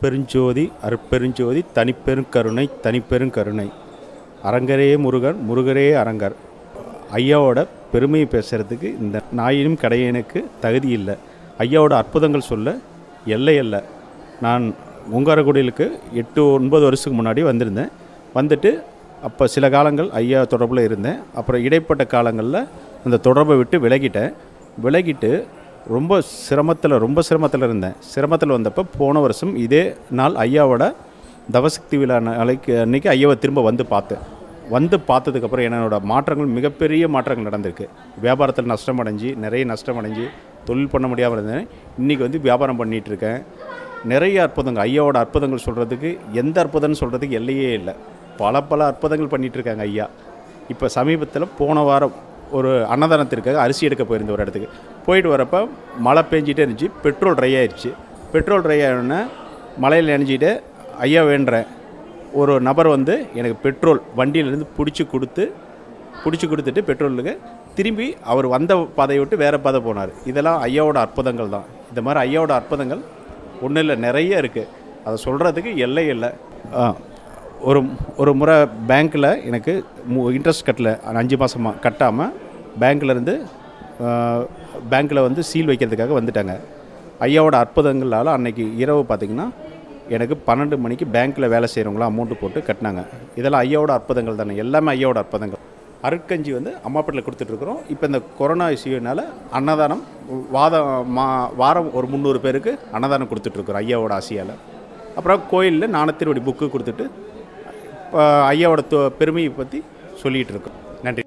அருட்பெருஞ்சோதி அருட்பெருஞ்சோதி தனிப்பெருங்கருணை தனிப்பெருங்கருணை அரங்கரே முருகன் முருகரே அரங்கர் ஐயாவோட பெருமையை பேசுகிறதுக்கு இந்த நாயினும் கடையனுக்கு தகுதி இல்லை ஐயாவோட அற்புதங்கள் சொல்ல எல்லை இல்லை நான் உங்காரக்குடிலுக்கு எட்டு ஒன்பது வருஷத்துக்கு முன்னாடி வந்திருந்தேன் வந்துட்டு அப்போ சில காலங்கள் ஐயா தொடர்பில் இருந்தேன் அப்புறம் இடைப்பட்ட காலங்களில் அந்த தொடர்பை விட்டு விலகிட்டேன் விலகிட்டு ரொம்ப சிரமத்தில் ரொம்ப சிரமத்தில் இருந்தேன் சிரமத்தில் வந்தப்போ போன வருஷம் இதே நாள் ஐயாவோட தவசக்தி விழா நாளைக்கு அன்றைக்கி ஐயாவை திரும்ப வந்து பார்த்தேன் வந்து பார்த்ததுக்கப்புறம் என்னோட மாற்றங்கள் மிகப்பெரிய மாற்றங்கள் நடந்திருக்கு வியாபாரத்தில் நஷ்டம் அடைஞ்சு நிறைய நஷ்டம் அடைஞ்சு தொழில் பண்ண முடியாமல் இருந்தேன் இன்றைக்கி வந்து வியாபாரம் பண்ணிகிட்டு இருக்கேன் நிறைய அற்புதங்கள் ஐயாவோட அற்புதங்கள் சொல்கிறதுக்கு எந்த அற்புதம்னு சொல்கிறதுக்கு எல்லையே இல்லை பல பல அற்புதங்கள் பண்ணிகிட்டு இருக்காங்க ஐயா இப்போ சமீபத்தில் போன வாரம் ஒரு அன்னதானத்திற்காக அரிசி எடுக்க போயிருந்த ஒரு இடத்துக்கு போயிட்டு வரப்போ மழை பெஞ்சிட்டே இருந்துச்சு பெட்ரோல் ட்ரை ஆயிடுச்சு பெட்ரோல் ட்ரை ஆகிடனே மழையில் நினைஞ்சிட்டு ஐயா வேண்டுறேன் ஒரு நபர் வந்து எனக்கு பெட்ரோல் வண்டியிலேருந்து பிடிச்சி கொடுத்து பிடிச்சி கொடுத்துட்டு பெட்ரோலுக்கு திரும்பி அவர் வந்த பாதையை விட்டு வேறு பாதை போனார் இதெல்லாம் ஐயாவோட அற்புதங்கள் தான் இந்த மாதிரி ஐயாவோட அற்புதங்கள் ஒன்றும் இல்லை நிறைய இருக்குது அதை சொல்கிறதுக்கு எல்லை இல்லை ஆ, ஒரு ஒரு முறை பேங்க்கில் எனக்கு இன்ட்ரெஸ்ட் கட்டல அஞ்சு மாதமாக கட்டாமல் பேங்க்லேருந்து பேங்க்கில் வந்து சீல் வைக்கிறதுக்காக வந்துட்டாங்க ஐயாவோட அற்புதங்களால் அன்னைக்கு இரவு பார்த்திங்கன்னா எனக்கு பன்னெண்டு மணிக்கு பேங்க்கில் வேலை செய்கிறவங்களாம் அமௌண்ட்டு போட்டு கட்டினாங்க இதெல்லாம் ஐயாவோட அற்புதங்கள் தானே எல்லாமே ஐயாவோட அற்புதங்கள் அருட்கஞ்சி வந்து அம்மாப்பேட்டில் கொடுத்துட்ருக்குறோம் இப்போ இந்த கொரோனா இஷ்யூனால அன்னதானம் வாதம் மா வாரம் ஒரு முந்நூறு பேருக்கு அன்னதானம் கொடுத்துட்ருக்குறோம் ஐயாவோட ஆசையால் அப்புறம் கோயிலில் நாணத்திருவடி புக்கு கொடுத்துட்டு இப்போ ஐயாவோட தொ- பெருமையை பற்றி சொல்லிகிட்டு இருக்கோம் நன்றி